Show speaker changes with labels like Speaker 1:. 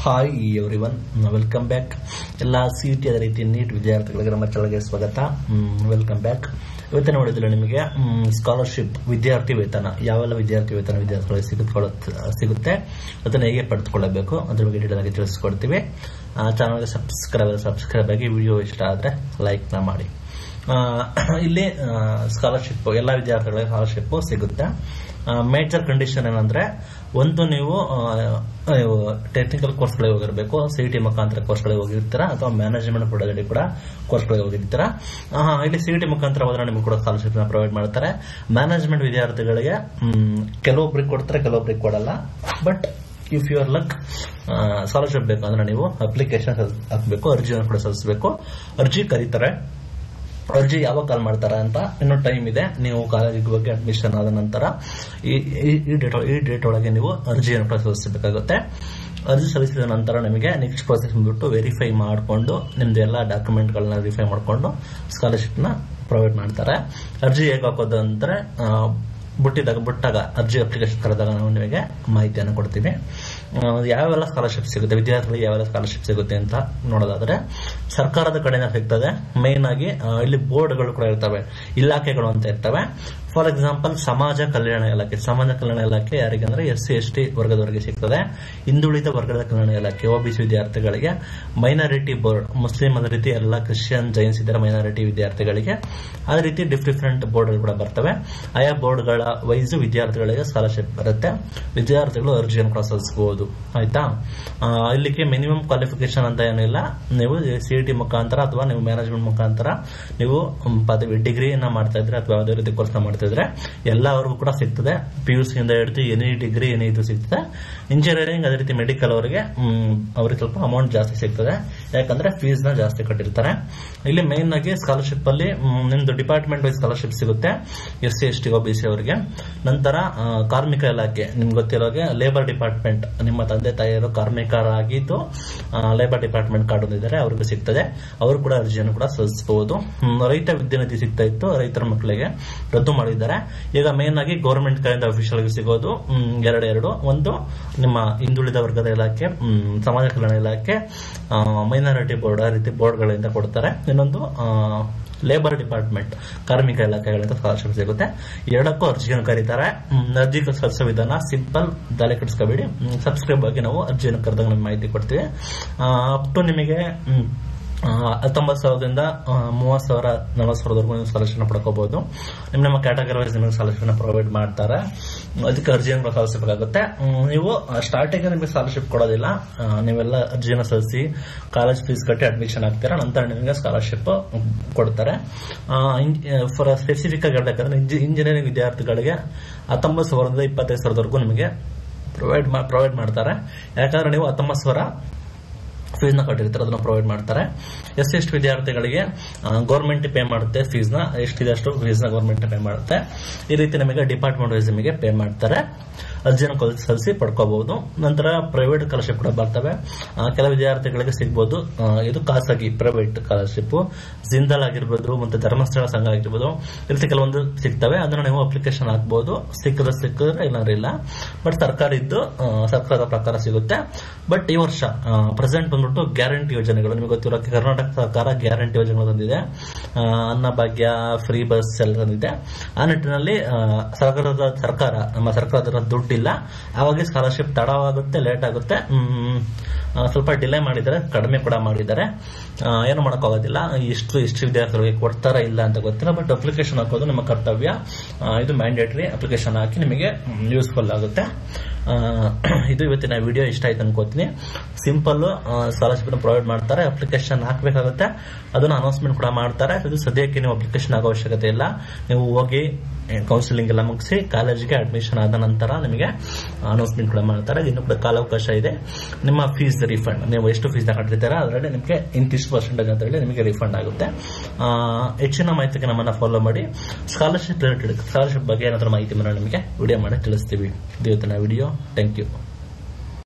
Speaker 1: hi everyone welcome back ಎಲ್ಲ C T ಅದೇ ರೀತಿ ನೀಟ್ ವಿದ್ಯಾರ್ಥಿಗಳಿಗೆ ನಮ್ಮ ಚಾನಲ್ಗೆ ಸ್ವಾಗತ ವೆಲ್ಕಮ್ ಬ್ಯಾಕ್ ಇವತ್ತಿನ ನೋಡಿದ್ರೆ ನಿಮಗೆ ಸ್ಕಾಲರ್ಶಿಪ್ ವಿದ್ಯಾರ್ಥಿ ವೇತನ ಯಾವೆಲ್ಲ ವಿದ್ಯಾರ್ಥಿ ವೇತನ ವಿದ್ಯಾರ್ಥಿಗಳಿಗೆ ಸಿಗುತ್ಕೊಳ್ಳ ಸಿಗುತ್ತೆ ಅದನ್ನು ಹೇಗೆ ಪಡೆದುಕೊಳ್ಳಬೇಕು ಅದ್ರ ಬಗ್ಗೆ ಡೀಟೇಲ್ ಆಗಿ ತಿಳಿಸ್ಕೊಡ್ತೀವಿ ಚಾನಲ್ಗೆ ಸಬ್ಸ್ಕ್ರೈಬ್ ಸಬ್ಸ್ಕ್ರೈಬ್ ಆಗಿ ವಿಡಿಯೋ ಇಷ್ಟ ಆದರೆ ಲೈಕ್ನ ಮಾಡಿ ಆ, ಇಲ್ಲಿ ಸ್ಕಾಲರ್ಶಿಪ್ ಎಲ್ಲ ವಿದ್ಯಾರ್ಥಿಗಳಿಗೆ ಸ್ಕಾಲರ್ಶಿಪ್ ಸಿಗುತ್ತೆ ಮೇಜರ್ ಕಂಡೀಷನ್ ಏನಂದ್ರೆ ಒಂದು ನೀವು ಟೆಕ್ನಿಕಲ್ ಕೋರ್ಸ್ಗಳಿಗೆ ಹೋಗಿರಬೇಕು ಸಿ ಟಿ ಮುಖಾಂತರ ಕೋರ್ಸ್ಗಳಿಗೆ ಹೋಗಿರ್ತೀರಾ ಅಥವಾ ಮ್ಯಾನೇಜ್ಮೆಂಟ್ ಕೂಡ ಕೂಡ ಕೋರ್ಸ್ಗಳಿಗೆ ಹೋಗಿರ್ತೀರಾ ಆ, ಇಲ್ಲಿ ಸಿ ಟಿ ಮುಖಾಂತರ ಹೋದ್ರೆ ನಿಮಗೆ ಕೂಡ ಸ್ಕಾಲರ್ಶಿಪ್ ನ ಪ್ರೊವೈಡ್ ಮಾಡ್ತಾರೆ ಮ್ಯಾನೇಜ್ಮೆಂಟ್ ವಿದ್ಯಾರ್ಥಿಗಳಿಗೆ ಮ್, ಕೆಲವೊಬ್ರಿಗೆ ಕೊಡ್ತಾರೆ ಕೆಲವೊಬ್ರಿಗೆ ಕೊಡಲ್ಲ but if your luck scholarship ಬೇಕು ಅಂದ್ರೆ ನೀವು ಅಪ್ಲಿಕೇಶನ್ ಹಾಕಬೇಕು ಅರ್ಜಿಯನ್ನು ಕೂಡ ಸಲ್ಲಿಸಬೇಕು ಅರ್ಜಿ ಕರೀತಾರೆ ಅರ್ಜಿ ಯಾವಾಗ ಕಾಲ್ ಮಾಡ್ತಾರೆ ಅಂತ ಇನ್ನೂ ಟೈಮ್ ಇದೆ ನೀವು ಕಾಲೇಜಿಗೆ ಬಗ್ಗೆ ಅಡ್ಮಿಷನ್ ಆದ ನಂತರ ಈ ಈ- ಈ ಡೇಟ್ ಈ ಡೇಟ್ ಒಳಗೆ ನೀವು ಅರ್ಜಿಯನ್ನು ಕೂಡ ಸಲ್ಲಿಸಬೇಕಾಗುತ್ತೆ ಅರ್ಜಿ ಸಲ್ಲಿಸಿದ ನಂತರ ನಿಮಗೆ ನೆಕ್ಸ್ಟ್ ಪ್ರೊಸೆಸ್ ಬಂದ್ಬಿಟ್ಟು ವೆರಿಫೈ ಮಾಡಿಕೊಂಡು ನಿಮ್ದು ಎಲ್ಲ ಡಾಕ್ಯುಮೆಂಟ್ಗಳನ್ನ ವೆರಿಫೈ ಮಾಡಿಕೊಂಡು ಸ್ಕಾಲರ್ಶಿಪ್ನ ಪ್ರೊವೈಡ್ ಮಾಡ್ತಾರೆ ಅರ್ಜಿ ಹೇಗೆ ಹಾಕೋದು ಅಂದ್ರೆ ಆ, ಬಿಟ್ಟಿದಾಗ ಬಿಟ್ಟಾಗ ಅರ್ಜಿ ಅಪ್ಲಿಕೇಶನ್ ಕರೆದಾಗ ನಾವು ನಿಮಗೆ ಮಾಹಿತಿಯನ್ನು ಕೊಡ್ತೀವಿ ಆ, ಯಾವೆಲ್ಲ ಸ್ಕಾಲರ್ಶಿಪ್ ಸಿಗುತ್ತೆ ವಿದ್ಯಾರ್ಥಿಗಳಿಗೆ ಯಾವೆಲ್ಲ ಸ್ಕಾಲರ್ಶಿಪ್ ಸಿಗುತ್ತೆ ಅಂತ ನೋಡೋದಾದ್ರೆ ಸರ್ಕಾರದ ಕಡೆಯಿಂದ ಸಿಗ್ತದೆ ಮೇನ್ ಆಗಿ ಆ, ಇಲ್ಲಿ ಬೋರ್ಡ್ಗಳು ಕೂಡ ಇರ್ತವೆ ಇಲಾಖೆಗಳು ಅಂತ ಇರ್ತವೆ ಫಾರ್ ಎಕ್ಸಾಂಪಲ್ ಸಮಾಜ ಕಲ್ಯಾಣ ಇಲಾಖೆ ಸಮಾಜ ಕಲ್ಯಾಣ ಇಲಾಖೆ ಯಾರಿಗೆ ಅಂದ್ರೆ ಎಸ್ ಸಿ ಎಸ್ ಟಿ ವರ್ಗದವರಿಗೆ ಸಿಗ್ತದೆ ಹಿಂದುಳಿದ ವರ್ಗದ ಕಲ್ಯಾಣ ಇಲಾಖೆ ಒಬಿಸಿ ವಿದ್ಯಾರ್ಥಿಗಳಿಗೆ ಮೈನಾರಿಟಿ ಬೋರ್ಡ್ ಮುಸ್ಲಿಂ ಅದೇ ರೀತಿ ಎಲ್ಲ ಕ್ರಿಶ್ಚಿಯನ್ ಜೈನ್ಸ್ ಇದ್ದಾರೆ ಮೈನಾರಿಟಿ ವಿದ್ಯಾರ್ಥಿಗಳಿಗೆ ಅದೇ ರೀತಿ ಡಿಫ್ ಡಿಫ್ರೆಂಟ್ ಬೋರ್ಡ್ಗಳು ಕೂಡ ಬರ್ತವೆ ಆಯಾ ಬೋರ್ಡ್ಗಳ ವೈಸ್ ವಿದ್ಯಾರ್ಥಿಗಳಿಗೆ ಸ್ಕಾಲರ್ಶಿಪ್ ಬರುತ್ತೆ ವಿದ್ಯಾರ್ಥಿಗಳು ಅರ್ಜಿಯನ್ನು ಕೂಡ ಸಲ್ಲಿಸಬಹುದು ಆಯ್ತಾ ಆ, ಇಲ್ಲಿಗೆ ಮಿನಿಮಮ್ ಕ್ವಾಲಿಫಿಕೇಶನ್ ಅಂತ ಏನಿಲ್ಲ ನೀವು ಸಿ ಟಿ ಮುಖಾಂತರ ಅಥವಾ ನೀವು ಮ್ಯಾನೇಜ್ಮೆಂಟ್ ಮುಖಾಂತರ ನೀವು ಮ್, ಪದವಿ ಡಿಗ್ರಿಯನ್ನ ಮಾಡ್ತಾ ಇದ್ರೆ ಅಥವಾ ಯಾವುದೇ ರೀತಿ ಕೋರ್ಸ್ನ ಮಾಡ್ತಾ ಇದ್ರೆ ಎಲ್ಲವರೆಗೂ ಕೂಡ ಸಿಗ್ತದೆ ಪಿ ಯು ಸಿಯಿಂದ ಹಿಡಿದು ಎನಿ ಡಿಗ್ರಿ ಎನಿ ಇದು ಸಿಗ್ತದೆ ಇಂಜಿನಿಯರಿಂಗ್ ಅದೇ ರೀತಿ ಮೆಡಿಕಲ್ ಅವರಿಗೆ ಮ್, ಅವ್ರಿಗೆ ಸ್ವಲ್ಪ ಅಮೌಂಟ್ ಜಾಸ್ತಿ ಸಿಗ್ತದೆ ಯಾಕಂದ್ರೆ ಫೀಸ್ ನ ಜಾಸ್ತಿ ಕಟ್ಟಿರ್ತಾರೆ ಇಲ್ಲಿ ಮೇನ್ ಆಗಿ ಸ್ಕಾಲರ್ಶಿಪ್ ಅಲ್ಲಿ ಮ್, ನಿಮ್ದು ಡಿಪಾರ್ಟ್ಮೆಂಟ್ ವೈಸ್ ಸ್ಕಾಲರ್ಶಿಪ್ ಸಿಗುತ್ತೆ S C S T O B C ಅವರಿಗೆ ನಂತರ ಆ, ಕಾರ್ಮಿಕ ಇಲಾಖೆ ನಿಮ್ಗೆ ಗೊತ್ತಿರೋಗೆ ಲೇಬರ್ ಡಿಪಾರ್ಟ್ಮೆಂಟ್ ನಿಮ್ಮ ತಂದೆ ತಾಯಿಯರು ಕಾರ್ಮಿಕರಾಗಿದ್ದು ಲೇಬರ್ ಡಿಪಾರ್ಟ್ಮೆಂಟ್ ಕಾರ್ಡ್ ಹೊಂದಿದ್ದಾರೆ ಅವ್ರಿಗೂ ಸಿಗ್ತದೆ ಅವರು ಕೂಡ ಅರ್ಜಿಯನ್ನು ಕೂಡ ಸಲ್ಲಿಸಬಹುದು ಹ್ಮ್, ರೈತ ವಿದ್ಯಾನಿಧಿ ಸಿಗ್ತಾ ಇತ್ತು ರೈತರ ಮಕ್ಕಳಿಗೆ ರದ್ದು ಮಾಡಿದ್ದಾರೆ ಈಗ ಮೇನ್ ಆಗಿ ಗೌರ್ಮೆಂಟ್ ಕಡೆಯಿಂದ ಅಫಿಷಿಯಲ್ ಆಗಿ ಸಿಗೋದು ಹ್ಮ್, ಎರಡು ಎರಡು ಒಂದು ನಿಮ್ಮ ಹಿಂದುಳಿದ ವರ್ಗದ ಇಲಾಖೆ ಹ್ಮ್, ಸಮಾಜ ಕಲ್ಯಾಣ ಇಲಾಖೆ ಮೈನಾರಿಟಿ ಬೋರ್ಡ್ ಆ ರೀತಿ ಬೋರ್ಡ್ಗಳಿಂದ ಕೊಡ್ತಾರೆ ಇನ್ನೊಂದು ಆ, ಲೇಬರ್ ಡಿಪಾರ್ಟ್ಮೆಂಟ್ ಕಾರ್ಮಿಕ ಇಲಾಖೆಗಳಿಂದ ಸ್ಕಾಲರ್ಶಿಪ್ ಸಿಗುತ್ತೆ ಎರಡಕ್ಕೂ ಅರ್ಜಿಯನ್ನು ಕರೀತಾರೆ ಹ್ಮ್, ಅರ್ಜಿ ಸಲ್ಲಿಸೋ ವಿಧಾನ ಸಿಂಪಲ್ ತಲೆ ಕೆಡಿಸ್ಕೋಬೇಡಿ ಸಬ್ಸ್ಕ್ರೈಬ್ ಆಗಿ ನಾವು ಅರ್ಜಿಯನ್ನು ಕರೆದಾಗ ನಮ್ಗೆ ಮಾಹಿತಿ ಕೊಡ್ತೀವಿ ಅಪ್ ಟು ನಿಮಗೆ ಹ್ಮ್, ಆ, ಹತ್ತೊಂಬತ್ತು ಸಾವಿರದಿಂದ ಮೂವತ್ತು ಸಾವಿರ ನಲವತ್ತು ಸಾವಿರದವರೆಗೂ ನೀವು ಸ್ಕಾಲರ್ಶಿಪ್ ಪಡ್ಕೋಬಹುದು ನಿಮ್ಮ ನಮ್ಮ ಕ್ಯಾಟಗರಿ ವೈಸ್ ನಿಮಗೆ ಸ್ಕಾಲರ್ಶಿಪ್ ಪ್ರೊವೈಡ್ ಮಾಡ್ತಾರೆ ಅದಕ್ಕೆ ಅರ್ಜಿಯನ್ನು ಸಲ್ಲಿಸಬೇಕಾಗುತ್ತೆ ಹ್ಮ್, ನೀವು ಸ್ಟಾರ್ಟಿಂಗ್ ನಿಮಗೆ ಸ್ಕಾಲರ್ಶಿಪ್ ಕೊಡೋದಿಲ್ಲ ಆ, ನೀವೆಲ್ಲ ಅರ್ಜಿಯನ್ನು ಸಲ್ಲಿಸಿ ಕಾಲೇಜ್ ಫೀಸ್ ಕಟ್ಟಿ ಅಡ್ಮಿಷನ್ ಆಗ್ತೀರಾ ನಂತರ ನಿಮಗೆ ಸ್ಕಾಲರ್ಶಿಪ್ ಕೊಡ್ತಾರೆ ಫಾರ್ ಸ್ಪೆಸಿಫಿಕ್ ಆಗಿ ಹೇಳ್ಬೇಕಂದ್ರೆ ಇಂಜಿನಿಯರಿಂಗ್ ವಿದ್ಯಾರ್ಥಿಗಳಿಗೆ ಹತ್ತೊಂಬತ್ತು ಸಾವಿರದಿಂದ ಇಪ್ಪತ್ತೈದು ಸಾವಿರದವರೆಗೂ ನಿಮಗೆ ಪ್ರೊವೈಡ್ ಪ್ರೊವೈಡ್ ಮಾಡ್ತಾರೆ ಯಾಕಂದ್ರೆ ನೀವು ಹತ್ತೊಂಬತ್ತು ಸಾವಿರ ಫೀಸ್ನ ಕಟ್ಟಿರ್ತಾರೆ ಅದನ್ನ ಪ್ರೊವೈಡ್ ಮಾಡ್ತಾರೆ ಎಸ್ ಎಷ್ಟು ವಿದ್ಯಾರ್ಥಿಗಳಿಗೆ ಗೌರ್ಮೆಂಟ್ ಪೇ ಮಾಡುತ್ತೆ ಫೀಸ್ನ ಎಷ್ಟಿದೆ ಅಷ್ಟು ಫೀಸ್ನ ಗೌರ್ಮೆಂಟ್ ಪೇ ಮಾಡುತ್ತೆ ಈ ರೀತಿ ನಮಗೆ ಡಿಪಾರ್ಟ್ಮೆಂಟ್ ವೈಸ್ ನಿಮಗೆ ಪೇ ಮಾಡ್ತಾರೆ ಅರ್ಜಿಯನ್ನು ಕಲ್- ಸಲ್ಲಿಸಿ ಪಡ್ಕೋಬಹುದು ನಂತರ ಪ್ರೈವೇಟ್ ಸ್ಕಾಲರ್ಶಿಪ್ ಕೂಡ ಬರ್ತವೆ ಆ, ಕೆಲ ವಿದ್ಯಾರ್ಥಿಗಳಿಗೆ ಸಿಗ್ಬೋದು ಆ, ಇದು ಖಾಸಗಿ ಪ್ರೈವೇಟ್ ಸ್ಕಾಲರ್ಶಿಪ್ ಜಿಂದಾಲ್ ಆಗಿರ್ಬೋದು ಮತ್ತೆ ಧರ್ಮಸ್ಥಳ ಸಂಘ ಆಗಿರ್ಬೋದು ಈ ರೀತಿ ಕೆಲವೊಂದು ಸಿಗ್ತವೆ ಅದನ್ನ ನೀವು ಅಪ್ಲಿಕೇಶನ್ ಹಾಕ್ಬೋದು ಸಿಕ್ಕದ್ರೆ ಸಿಕ್ಕಿದ್ರೆ ಇಲ್ಲಾಂದ್ರೆ ಇಲ್ಲ ಬಟ್ ಸರ್ಕಾರ ಇದ್ದು ಆ, ಸರ್ಕಾರದ ಪ್ರಕಾರ ಸಿಗುತ್ತೆ ಬಟ್ ಈ ವರ್ಷ ಪ್ರೆಸೆಂಟ್ ಬಂದ್ಬಿಟ್ಟು ಗ್ಯಾರಂಟಿ ಯೋಜನೆಗಳು ನಿಮಗೆ ಗೊತ್ತಿರೋ ಕರ್ನಾಟಕ ಸರ್ಕಾರ ಗ್ಯಾರಂಟಿ ಯೋಜನೆಗಳು ತಂದಿದೆ ಆ, ಅನ್ನಭಾಗ್ಯ ಫ್ರೀ ಬಸ್ ಎಲ್ಲ ತಂದಿದೆ ಆ ನಿಟ್ಟಿನಲ್ಲಿ ಆ, ಸರ್ಕಾರದ ಸರ್ಕಾರ ನಮ್ಮ ಸರ್ಕಾರದ ದುಡ್ಡಿಲ್ಲ ಅವಾಗ ಸ್ಕಾಲರ್ಶಿಪ್ ತಡವಾಗುತ್ತೆ ಲೇಟ್ ಆಗುತ್ತೆ ಹ್ಮ್, ಆ, ಸ್ವಲ್ಪ ಡಿಲೇ ಮಾಡಿದ್ದಾರೆ ಕಡಿಮೆ ಕೂಡ ಮಾಡಿದ್ದಾರೆ ಆ, ಏನು ಮಾಡೋಕ್ಕಾಗೋದಿಲ್ಲ ಇಷ್ಟು ಇಷ್ಟು ವಿದ್ಯಾರ್ಥಿಗಳಿಗೆ ಕೊಡ್ತಾರಾ ಇಲ್ಲ ಅಂತ ಗೊತ್ತಿಲ್ಲ ಬಟ್ ಅಪ್ಲಿಕೇಶನ್ ಹಾಕೋದು ನಿಮ್ಮ ಕರ್ತವ್ಯ ಆ, ಇದು ಮ್ಯಾಂಡೇಟರಿ ಅಪ್ಲಿಕೇಶನ್ ಹಾಕಿ ನಿಮಗೆ ಯೂಸ್ಫುಲ್ ಆಗುತ್ತೆ ಆ, ಇದು ಇವತ್ತಿನ ವಿಡಿಯೋ ಇಷ್ಟ ಆಯ್ತು ಅನ್ಕೋತೀನಿ ಸಿಂಪಲ್ ಸ್ಕಾಲರ್ಶಿಪ್ ಪ್ರೊವೈಡ್ ಮಾಡ್ತಾರೆ ಅಪ್ಲಿಕೇಶನ್ ಹಾಕಬೇಕಾಗುತ್ತೆ ಅದನ್ನ ಅನೌನ್ಸ್ಮೆಂಟ್ ಕೂಡ ಮಾಡ್ತಾರೆ ಇದು ಸದ್ಯಕ್ಕೆ ನೀವು ಅಪ್ಲಿಕೇಶನ್ ಆಗೋ ಅವಶ್ಯಕತೆ ಇಲ್ಲ ನೀವು ಹೋಗಿ ಕೌನ್ಸಿಲಿಂಗ್ ಎಲ್ಲ ಮುಗಿಸಿ ಕಾಲೇಜಿಗೆ ಅಡ್ಮಿಷನ್ ಆದ ನಂತರ ನಿಮಗೆ ಅನೌನ್ಸ್ಮೆಂಟ್ ಕೂಡ ಮಾಡ್ತಾರೆ ಇನ್ನು ಕೂಡ ಕಾಲಾವಕಾಶ ಇದೆ ನಿಮ್ಮ ಫೀಸ್ ರಿಫಂಡ್ ನೀವು ಎಷ್ಟು ಫೀಸ್ ಕಟ್ಟಿರ್ತೀರಾ ಅದರಲ್ಲಿ ನಿಮಗೆ ಇಂತಿಷ್ಟು ಪರ್ಸೆಂಟೇಜ್ ಅಂತ ಹೇಳಿ ನಿಮಗೆ ರಿಫಂಡ್ ಆಗುತ್ತೆ ಆ, ಹೆಚ್ಚಿನ ಮಾಹಿತಿಗೆ ನಮ್ಮನ್ನ ಫಾಲೋ ಮಾಡಿ ಸ್ಕಾಲರ್ಶಿಪ್ ರಿಲೇಟೆಡ್ ಸ್ಕಾಲರ್ಶಿಪ್ ಬಗ್ಗೆ ಏನಾದರೂ ಮಾಹಿತಿ ಮೇಲೆ ನಿಮಗೆ ವಿಡಿಯೋ ಮಾಡಿ ತಿಳಿಸ್ತೀವಿ ಇದು ಇವತ್ತಿನ ವಿಡಿಯೋ ಥ್ಯಾಂಕ್ ಯು